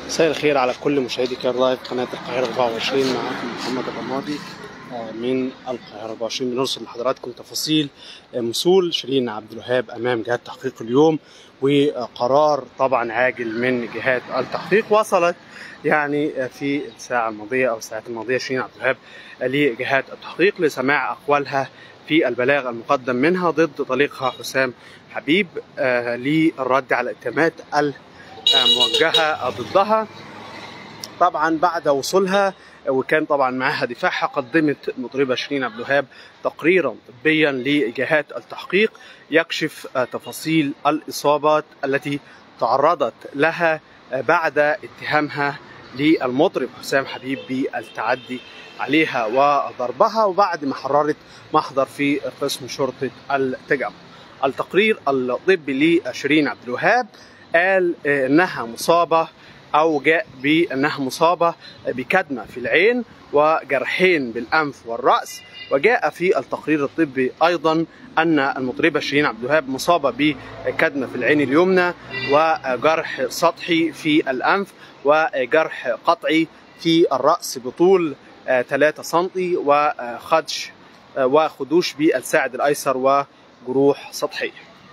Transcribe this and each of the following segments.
مساء الخير على كل مشاهدي كار لايف قناة القاهرة 24 معاكم محمد الرمادي آه، من القاهرة 24 بنرسل لحضراتكم تفاصيل آه، مسؤول شيرين عبد الوهاب أمام جهات تحقيق اليوم وقرار طبعا عاجل من جهات التحقيق وصلت يعني آه، في الساعة الماضية أو الساعات الماضية شيرين عبد الوهاب آه، لجهات التحقيق لسماع أقوالها في البلاغ المقدم منها ضد طليقها حسام حبيب آه، للرد على الاتهامات الموجهة ضدها طبعا بعد وصولها وكان طبعا معها دفاعها قدمت المطربه شيرين عبد الوهاب تقريرا طبيا لجهات التحقيق يكشف آه، تفاصيل الاصابات التي تعرضت لها آه، بعد اتهامها للمطرب حسام حبيب بالتعدي عليها وضربها وبعد ما حررت محضر في قسم شرطه التجمع. التقرير الطبي لشيرين عبد الوهاب قال آه، انها مصابه او جاء بانها مصابه بكدمه في العين وجرحين بالانف والراس وجاء في التقرير الطبي ايضا ان المطربه شيرين عبد الوهاب مصابه بكدمه في العين اليمنى وجرح سطحي في الانف وجرح قطعي في الراس بطول آه، 3 سم وخدش آه، وخدوش بالساعد الايسر وجروح سطحيه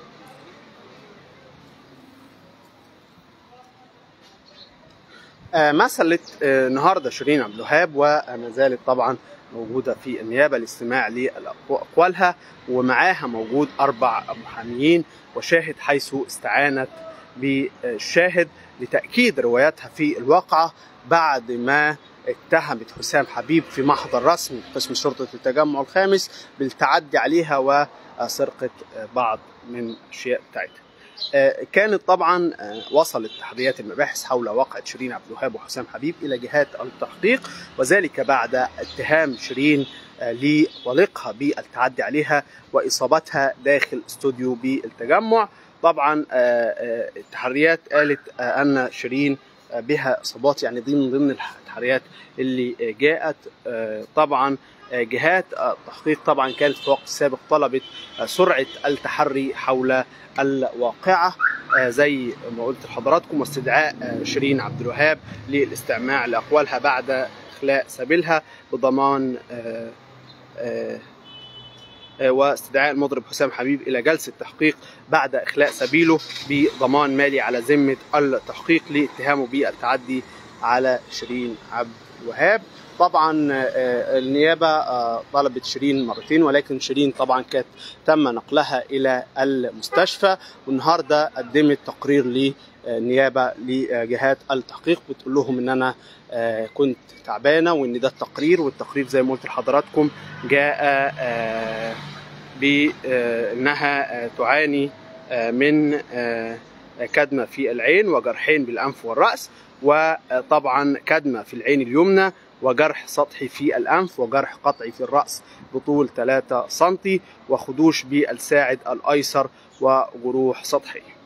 آه، مثلت آه، النهارده شيرين عبد الوهاب وما زالت طبعا موجوده في النيابه لاستماع لاقوالها ومعاها موجود اربع محاميين وشاهد حيث استعانت بالشاهد لتاكيد رواياتها في الواقعه بعد ما اتهمت حسام حبيب في محضر رسمي قسم شرطه التجمع الخامس بالتعدي عليها وسرقه آه، بعض من الاشياء بتاعتها. آه، كانت طبعا آه، وصلت تحريات المباحث حول واقعة شيرين عبد الوهاب وحسام حبيب إلى جهات التحقيق وذلك بعد اتهام شيرين آه، لولقها بالتعدي عليها وإصابتها داخل استوديو بالتجمع طبعا آه، آه، التحريات قالت آه، أن شيرين آه، بها إصابات يعني دي من ضمن التحريات اللي آه، جاءت آه، طبعا آه، جهات التحقيق طبعا كانت في وقت سابق طلبت آه، سرعة التحري حول الواقعة آه، زي ما قلت لحضراتكم واستدعاء آه، شيرين عبد الوهاب للاستماع لأقوالها بعد إخلاء سبيلها بضمان آه، آه، آه، واستدعاء المضرب حسام حبيب إلى جلسة تحقيق بعد إخلاء سبيله بضمان مالي على ذمة التحقيق لاتهامه بالتعدي على شيرين عبد الوهاب طبعا آه، النيابة آه، طلبت شيرين مرتين ولكن شيرين طبعا كانت تم نقلها إلى المستشفى والنهاردة قدمت تقرير للنيابة لجهات التحقيق بتقول لهم إن أنا آه، كنت تعبانة وإن ده التقرير والتقرير زي ما قلت لحضراتكم جاء آه، بأنها آه، تعاني آه، من آه، كدمة في العين وجرحين بالأنف والرأس وطبعا كدمة في العين اليمنى وجرح سطحي في الأنف وجرح قطعي في الرأس بطول 3 سم وخدوش بالساعد الأيسر وجروح سطحية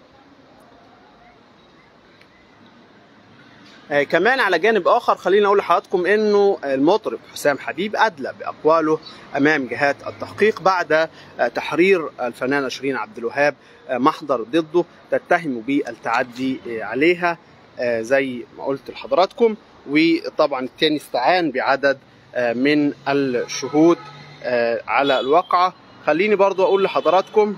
آه، كمان على جانب اخر خليني اقول لحضراتكم انه المطرب حسام حبيب ادلى باقواله امام جهات التحقيق بعد آه، تحرير الفنانه شيرين عبد الوهاب آه، محضر ضده تتهم بالتعدي آه، عليها آه، زي ما قلت لحضراتكم وطبعا التاني استعان بعدد آه، من الشهود آه، على الواقعه خليني برضو اقول لحضراتكم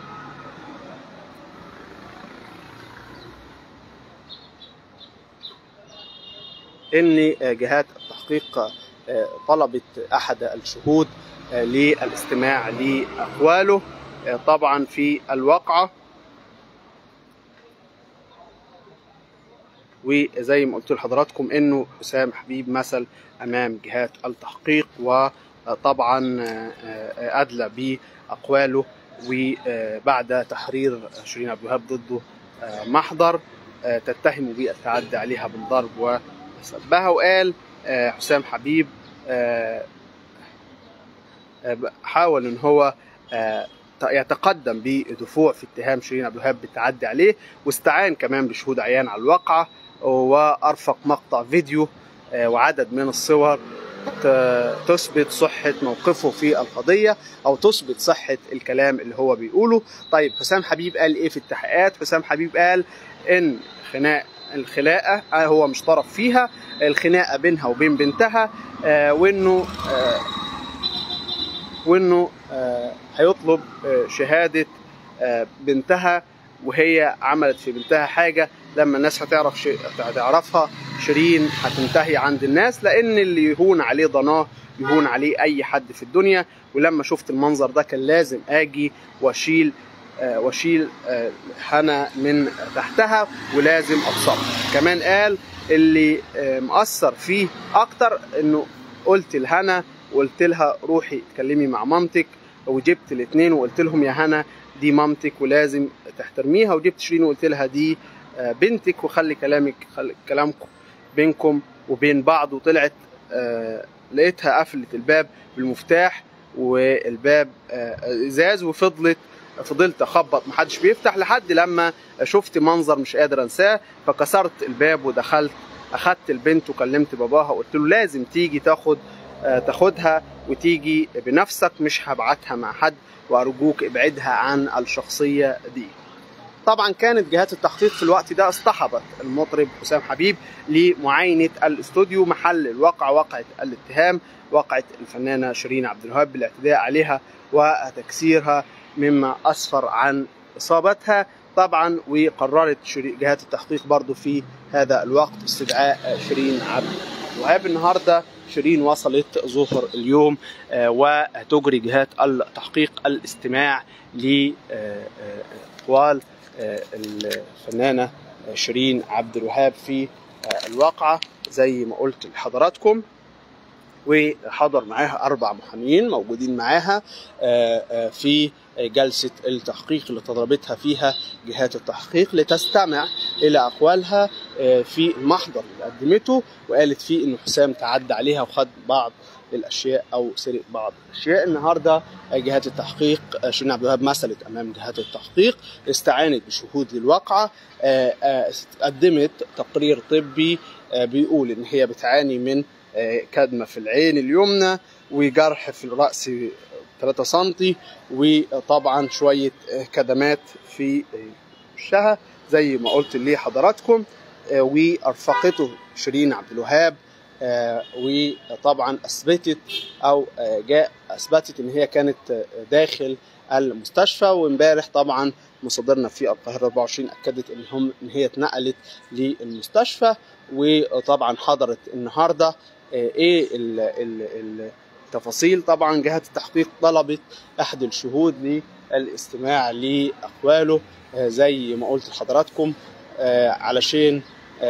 ان جهات التحقيق آه، طلبت احد الشهود آه، للاستماع لاقواله آه، طبعا في الواقعه وزي ما قلت لحضراتكم انه حسام حبيب مثل امام جهات التحقيق وطبعا آه، آه، ادلى باقواله وبعد تحرير شيرين عبد الوهاب ضده آه، محضر آه، تتهم بالتعدي عليها بالضرب وسبها وقال آه، حسام حبيب آه، آه، حاول ان هو آه، يتقدم بدفوع في اتهام شيرين عبد الوهاب بالتعدي عليه واستعان كمان بشهود عيان على الواقعه وارفق مقطع فيديو آه، وعدد من الصور ت- تثبت صحة موقفه في القضية أو تثبت صحة الكلام اللي هو بيقوله طيب حسام حبيب قال إيه في التحقيقات حسام حبيب قال إن خناق الخلاقه آه هو مش طرف فيها الخناقه بينها وبين بنتها آه وانه آه وانه آه هيطلب آه شهاده آه بنتها وهي عملت في بنتها حاجه لما الناس هتعرف شيء هتعرفها شيرين هتنتهي عند الناس لان اللي يهون عليه ضناه يهون عليه اي حد في الدنيا ولما شفت المنظر ده كان لازم اجي واشيل آه واشيل آه هنا من تحتها ولازم ابصرها كمان قال اللي آه مأثر فيه اكتر انه قلت لهنا وقلت لها روحي اتكلمي مع مامتك وجبت الاثنين وقلت لهم يا هنا دي مامتك ولازم تحترميها وجبت شيرين وقلت لها دي بنتك وخلي كلامك خلي كلامكم بينكم وبين بعض وطلعت لقيتها قفلت الباب بالمفتاح والباب ازاز وفضلت فضلت اخبط محدش بيفتح لحد لما شفت منظر مش قادر انساه فكسرت الباب ودخلت اخدت البنت وكلمت باباها وقلت له لازم تيجي تاخد تاخدها وتيجي بنفسك مش هبعتها مع حد وارجوك ابعدها عن الشخصيه دي طبعا كانت جهات التحقيق في الوقت ده اصطحبت المطرب حسام حبيب لمعاينه الاستوديو محل الواقع واقعه الاتهام واقعه الفنانه شيرين عبد الوهاب بالاعتداء عليها وتكسيرها مما اسفر عن اصابتها طبعا وقررت جهات التحقيق برضو في هذا الوقت استدعاء شيرين عبد الوهاب النهارده شيرين وصلت ظهر اليوم وتجري جهات التحقيق الاستماع لأقوال الفنانة شيرين عبد الوهاب في الواقعة زي ما قلت لحضراتكم وحضر معاها أربع محامين موجودين معاها في جلسة التحقيق اللي تضربتها فيها جهات التحقيق لتستمع إلى أقوالها في المحضر اللي قدمته وقالت فيه إن حسام تعدى عليها وخد بعض الاشياء او سرق بعض الاشياء النهارده جهات التحقيق شيرين عبد الوهاب مثلت امام جهات التحقيق استعانت بشهود للواقعه قدمت تقرير طبي بيقول ان هي بتعاني من كدمه في العين اليمنى وجرح في الراس 3 سم وطبعا شويه كدمات في وشها زي ما قلت لحضراتكم وارفقته شيرين عبد الوهاب آه وطبعا اثبتت او آه جاء اثبتت ان هي كانت داخل المستشفى وامبارح طبعا مصادرنا في القاهره 24 اكدت ان هم ان هي اتنقلت للمستشفى وطبعا حضرت النهارده آه ايه ال ال التفاصيل طبعا جهات التحقيق طلبت احد الشهود للاستماع لاقواله زي ما قلت لحضراتكم علشان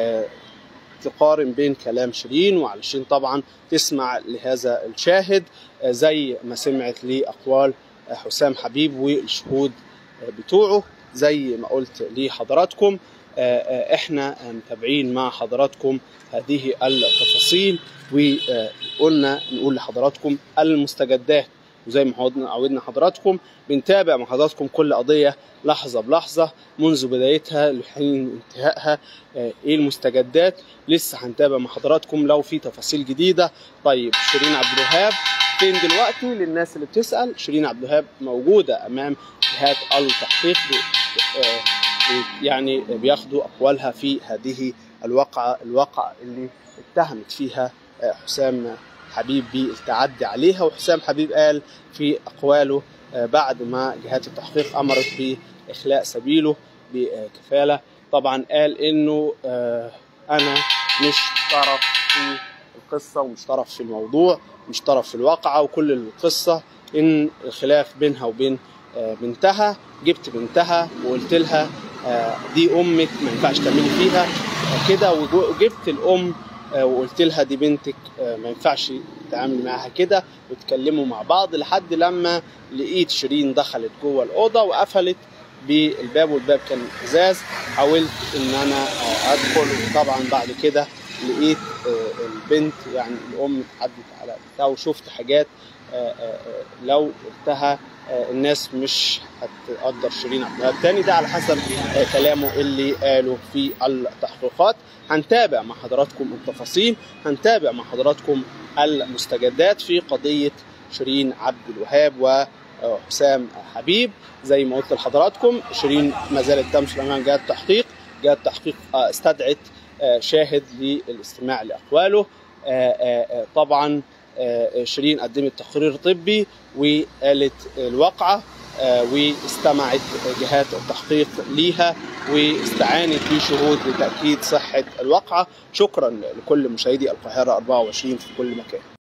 تقارن بين كلام شيرين وعلشان طبعا تسمع لهذا الشاهد زي ما سمعت لأقوال حسام حبيب والشهود بتوعه زي ما قلت لحضراتكم احنا متابعين مع حضراتكم هذه التفاصيل وقلنا نقول لحضراتكم المستجدات وزي ما عودنا حضراتكم بنتابع مع حضراتكم كل قضية لحظة بلحظة منذ بدايتها لحين انتهائها ايه المستجدات لسه هنتابع مع حضراتكم لو في تفاصيل جديدة طيب شيرين عبد الوهاب فين دلوقتي للناس اللي بتسأل شيرين عبد الوهاب موجودة أمام جهات التحقيق يعني بياخدوا أقوالها في هذه الواقعة الواقعة اللي اتهمت فيها حسام حبيب بالتعدي عليها وحسام حبيب قال في أقواله بعد ما جهات التحقيق أمرت بإخلاء سبيله بكفالة طبعا قال إنه أنا مش طرف في القصة ومش طرف في الموضوع مش طرف في الواقعة وكل القصة إن الخلاف بينها وبين بنتها جبت بنتها وقلت لها دي أمك ما ينفعش تعملي فيها كده وجبت الأم وقلت لها دي بنتك ما ينفعش تتعامل معاها كده وتكلموا مع بعض لحد لما لقيت شيرين دخلت جوه الاوضه وقفلت بالباب والباب كان ازاز حاولت ان انا ادخل وطبعا بعد كده لقيت البنت يعني الام اتعدت على بنتها وشفت حاجات لو قلتها الناس مش هتقدر شيرين عبد الوهاب تاني ده على حسب كلامه اللي قاله في التحقيقات هنتابع مع حضراتكم التفاصيل هنتابع مع حضراتكم المستجدات في قضية شيرين عبد الوهاب وحسام حبيب زي ما قلت لحضراتكم شيرين ما زالت تمشي امام جهات التحقيق جهات التحقيق استدعت شاهد للاستماع لاقواله طبعا شيرين قدمت تقرير طبي وقالت الواقعه واستمعت جهات التحقيق ليها واستعانت بشهود لتاكيد صحه الواقعه شكرا لكل مشاهدي القاهره 24 في كل مكان